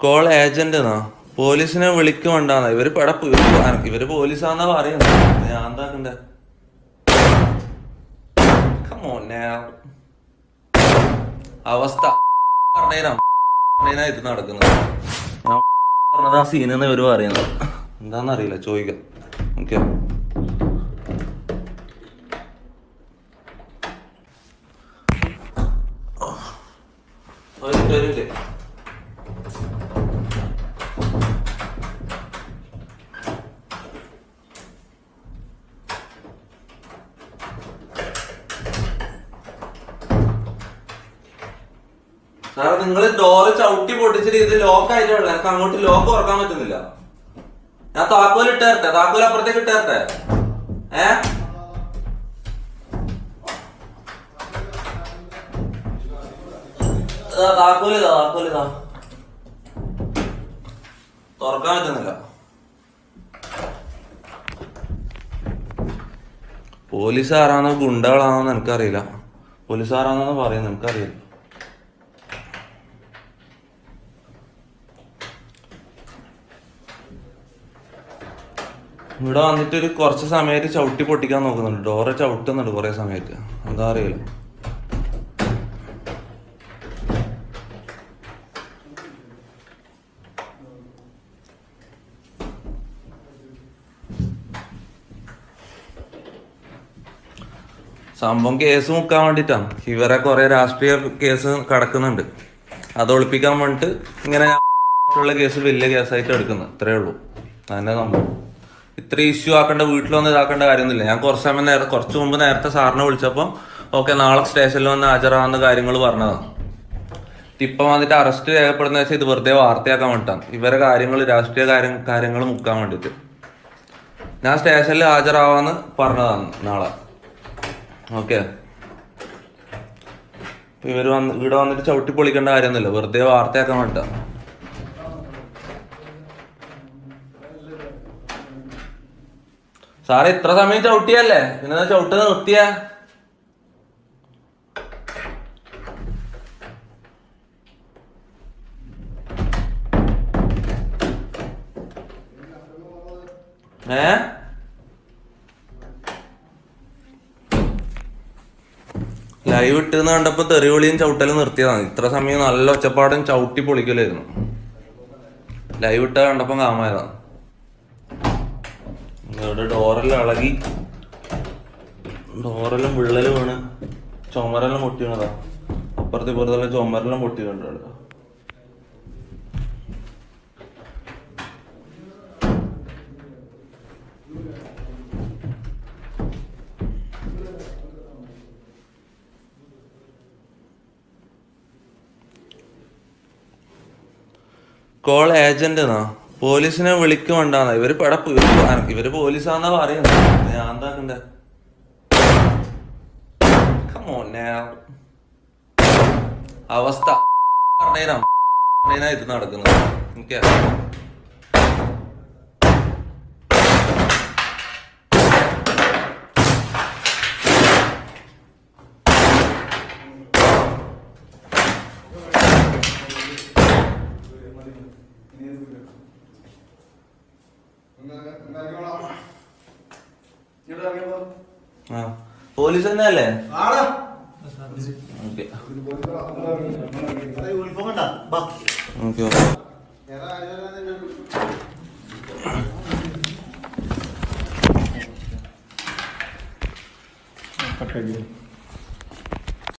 Call agent എന്നാ പോലീസിനെ വിളിക്കുണ്ടാന്ന ഇവര് പടപ്പ് ഇവര് ഇവര് പോലീസാന്നാ പറയുന്നത് ഞാൻ എന്താക്കണ്ടേ Come on now. അവസ്ഥ പറഞ്ഞേരാ പറഞ്ഞേരാ ഇത് നടക്കുന്നത് ഞാൻ പറഞ്ഞത് ആ സീനെന്ന് ഇവര് പറയുന്നത് എന്താന്നറിയില്ല ചോദിക്കാം ഓക്കെ വരില്ലേ സാറേ നിങ്ങൾ ഡോറ് ചവിട്ടി പൊട്ടിച്ചിട്ട് ഇത് ലോക്ക് ആയിട്ടുള്ള എനിക്ക് അങ്ങോട്ട് ലോക്ക് തുറക്കാൻ പറ്റുന്നില്ല ഞാൻ താക്കോൽ ഇട്ടേരട്ടെ താക്കോൽ അപ്പുറത്തേക്ക് ഇട്ടേരട്ടെ ഏ ഇതാ, താക്കോല് ഇതാ താക്കോല് ഇതാ തുറക്കാൻ പറ്റുന്നില്ല പോലീസുകാരാണോ ഗുണ്ടകളാണോ എന്ന് എനിക്കറിയില്ല പോലീസുകാരാണെന്ന് പറയുന്നത് എനിക്കറിയില്ല ഇവിടെ വന്നിട്ട് ഒരു കുറച്ച് സമയത്ത് ചവിട്ടി പൊട്ടിക്കാൻ നോക്കുന്നുണ്ട് ഡോറ് ചവിട്ടുന്നുണ്ട് കുറെ സമയത്ത് എന്താ അറിയില്ല സംഭവം കേസ് മുക്കാൻ വേണ്ടിട്ടാണ് ഇവരെ കുറെ രാഷ്ട്രീയ കേസ് കിടക്കുന്നുണ്ട് അത് ഒളിപ്പിക്കാൻ വേണ്ടിട്ട് ഇങ്ങനെ ഉള്ള കേസ് വലിയ കേസായിട്ട് എടുക്കുന്നത് ഇത്രേ ഉള്ളൂ അതന്നെ സംഭവം ഇത്ര ഇഷ്യൂ ആക്കേണ്ട വീട്ടിൽ വന്ന് ഇതാക്കേണ്ട കാര്യമൊന്നുമില്ല ഞാൻ കുറച്ച് സമയം നേരത്തെ കുറച്ച് മുമ്പ് നേരത്തെ സാറിനെ വിളിച്ചപ്പോൾ ഓക്കെ നാളെ സ്റ്റേഷനിൽ വന്ന് ഹാജരാകുന്ന കാര്യങ്ങൾ പറഞ്ഞതാണ് ഇപ്പം വന്നിട്ട് അറസ്റ്റ് രേഖപ്പെടുന്ന വെച്ചാൽ ഇത് വെറുതെ വാർത്തയാക്കാൻ വേണ്ടിയിട്ടാണ് ഇവരെ കാര്യങ്ങൾ രാഷ്ട്രീയ കാര്യം കാര്യങ്ങൾ മുക്കാൻ വേണ്ടിയിട്ട് ഞാൻ സ്റ്റേഷനിൽ ഹാജരാവാന്ന് പറഞ്ഞതാണ് നാളെ ഓക്കെ ഇവര് വന്ന് ഇവിടെ വന്നിട്ട് ചവിട്ടി പൊളിക്കേണ്ട കാര്യമൊന്നുമില്ല വെറുതെ വാർത്തയാക്കാൻ വേണ്ടിട്ടാ സാറേ ഇത്ര സമയം ചവിട്ടിയല്ലേ പിന്നെ ചവിട്ട് നിർത്തിയ ഏ ലൈവ് ഇട്ടെന്ന് കണ്ടപ്പോ തെറിവിളിയും ചവിട്ടലും നിർത്തിയതാണ് ഇത്ര സമയം നല്ല ഒച്ചപ്പാടും ചവിട്ടി പൊളിക്കലായിരുന്നു ലൈവ് ഇട്ട കണ്ടപ്പോ കാമായതാണ് ഇവിടെ ഡോറെല്ലാം ഇളകി ഡോറെല്ലാം വിള്ളല് വീണ് ചുമരെല്ലാം പൊട്ടി വീണതാ അപ്പുറത്തെ ഇപ്പുറത്തെല്ലാം ചുമരെല്ലാം പൊട്ടി വീണിട്ടുണ്ട് കോൾ ഏജന്റ് എന്നാ പോലീസിനെ വിളിക്കുണ്ടാന്ന ഇവര് പടപ്പ് ഇവര് ഇവര് പോലീസാന്നാ പറയുന്നത് ഞാൻ എന്താക്കണ്ടേ Come on now. അവസ്ഥ പറഞ്ഞേരാ പറഞ്ഞേരാ ഇത് നടക്കുന്നത് എനിക്ക് ആ പോലീസ് തന്നെയല്ലേ ഓക്കെ യൂണിഫോം കണ്ടാ ബാ ഓക്കെ കട്ടാക്കി